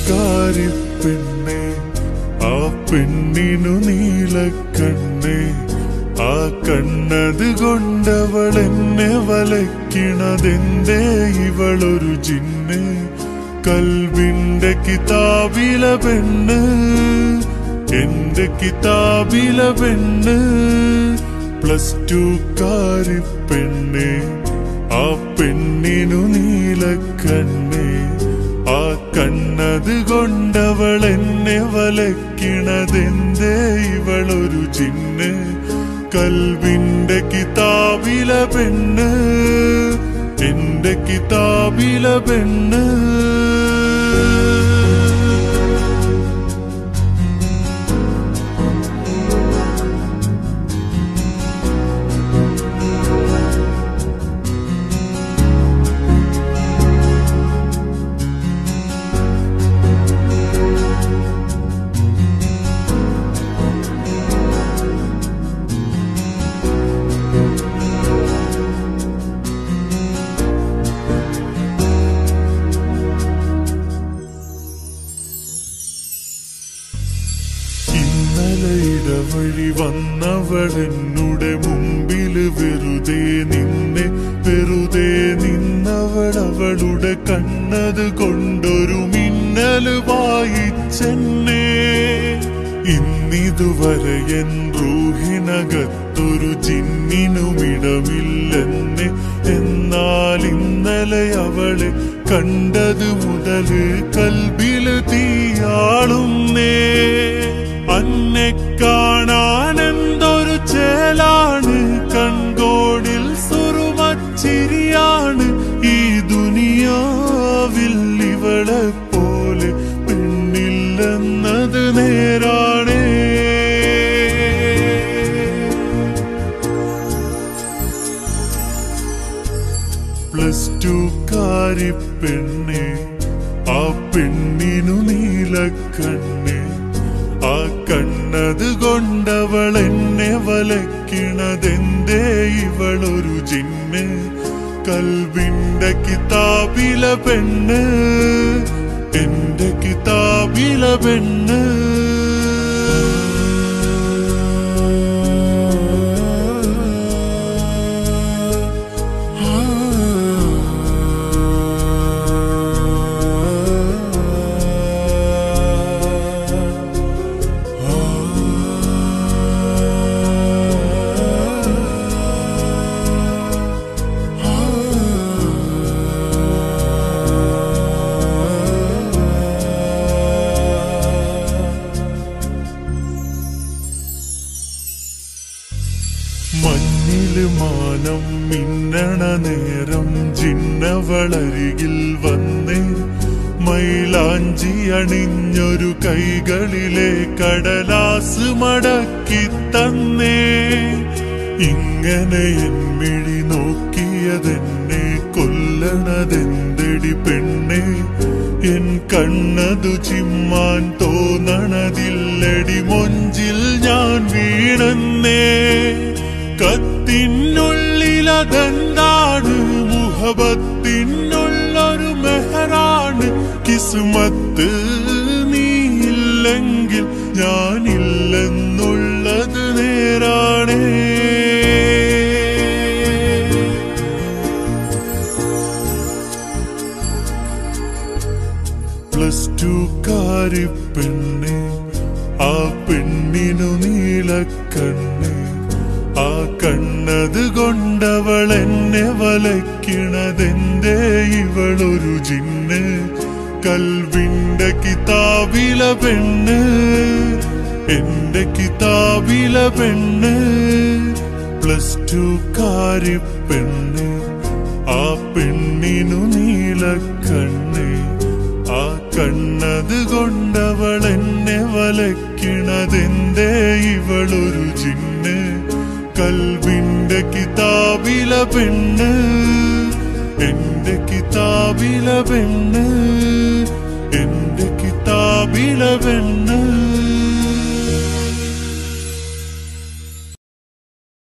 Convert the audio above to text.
ടൂക്കാരി പെണ്ണെ ആ പെണ്ണിനു നീലക്കണ്ണേ ആ കണ്ണത് കൊണ്ടവൾ എന്നെ വലയ്ക്കണതെന്തേ ഇവളൊരു ജിന്ന് കൽവിന്റെ കിതാബില പെണ്ണ് എന്റെ കിതാബില പെണ്ണ് പ്ലസ് ടു കാരി പെണ്ണെ ആ പെണ്ണിനു നീലക്കണ്ണേ ആ കണ്ണത് കൊണ്ടവൾ എന്നെ വലയ്ക്കണതെന്തേ ഇവളൊരു ചിന്ന് കൽവിന്റെ കിതാബില പെണ്ണ് എന്റെ കിതാബില പെണ്ണ് ഇന്നലെ ഇടവഴി വന്നവൾ എന്നുടെ മുമ്പില് വെറുതെ നിന്നെ വെറുതെ നിന്നവൾ അവളുടെ കണ്ണത് കൊണ്ടൊരു മിന്നല് വായിച്ചെന്നെ ഇന്നിതുവരെ എൻ റൂഹിനകത്തൊരു ജിന്നിനുമിടമില്ലെന്നെ എന്നാൽ ഇന്നലെ അവളെ കണ്ടത് മുതല് കൽബില് തീയാളുന്നേ അന്നെ കാണാൻ എന്തൊരു ചേലാണ് കൺകോടിൽ സുറുമച്ചിരിയാണ് ഈ ദുനിയാവിൽ ഇവളെ പോലെ പെണ്ണില്ലെന്നത് നേരാണേ പ്ലസ് ടു കാരി പെണ്ണെ ആ പെണ്ണിനു നീലക്കണ്ണെ ആ കണ്ണത് കൊണ്ടവൾ എന്നെ വലയ്ക്കണതെന്തേ ഇവളൊരു ജിന്ന് കൽവിന്റെ കിതാബില പെണ്ണ് എന്റെ കിതാബില പെണ്ണ് മഞ്ഞില് മാനം മിന്നണ നേരം ജിന്നവളരികിൽ വന്നേ മൈലാഞ്ചി അണിഞ്ഞൊരു കൈകളിലെ കടലാസ് മടക്കി തന്നേ ഇങ്ങനെ എന്മിഴി നോക്കിയതെന്നെ കൊല്ലണതെന്തടി പെണ്ണെ എൻ കണ്ണതു ചിമ്മാൻ തോന്നണതില്ലടി മൊഞ്ചിൽ ഞാൻ വീണന്നേ കത്തിനുള്ളിലതെന്താണ് മുഹബത്തിനുള്ളൊരു മെഹറാണ് കിസ്മത്ത് നീയില്ലെങ്കിൽ ഞാനില്ലെന്നുള്ളത് നേരാണേ പ്ലസ് ടു കാരി പെണ്ണെ ആ പെണ്ണിനു നീലക്കണ്ണെ ആ കണ്ണത് കൊണ്ടവൾ എന്നെ വലയ്ക്കണതെന്തേ ഇവളൊരു ജിന്ന് കൽവിന്റെ കിതാബില പെണ്ണ് എന്റെ കിതാബില പെണ്ണ് പ്ലസ് ടു കാരി പെണ്ണ് ആ പെണ്ണിനു നീലക്കണ്ണെ ആ കണ്ണത് കൊണ്ടവൾ എന്നെ വലയ്ക്കണതെന്തേ ഇവളൊരു ജിന്ന് കൽവിന്റെ കിതാബില പെണ്ണ് എന്റെ കിതാബില പെണ്ണ് എന്റെ കിതാബില പെണ്ണ്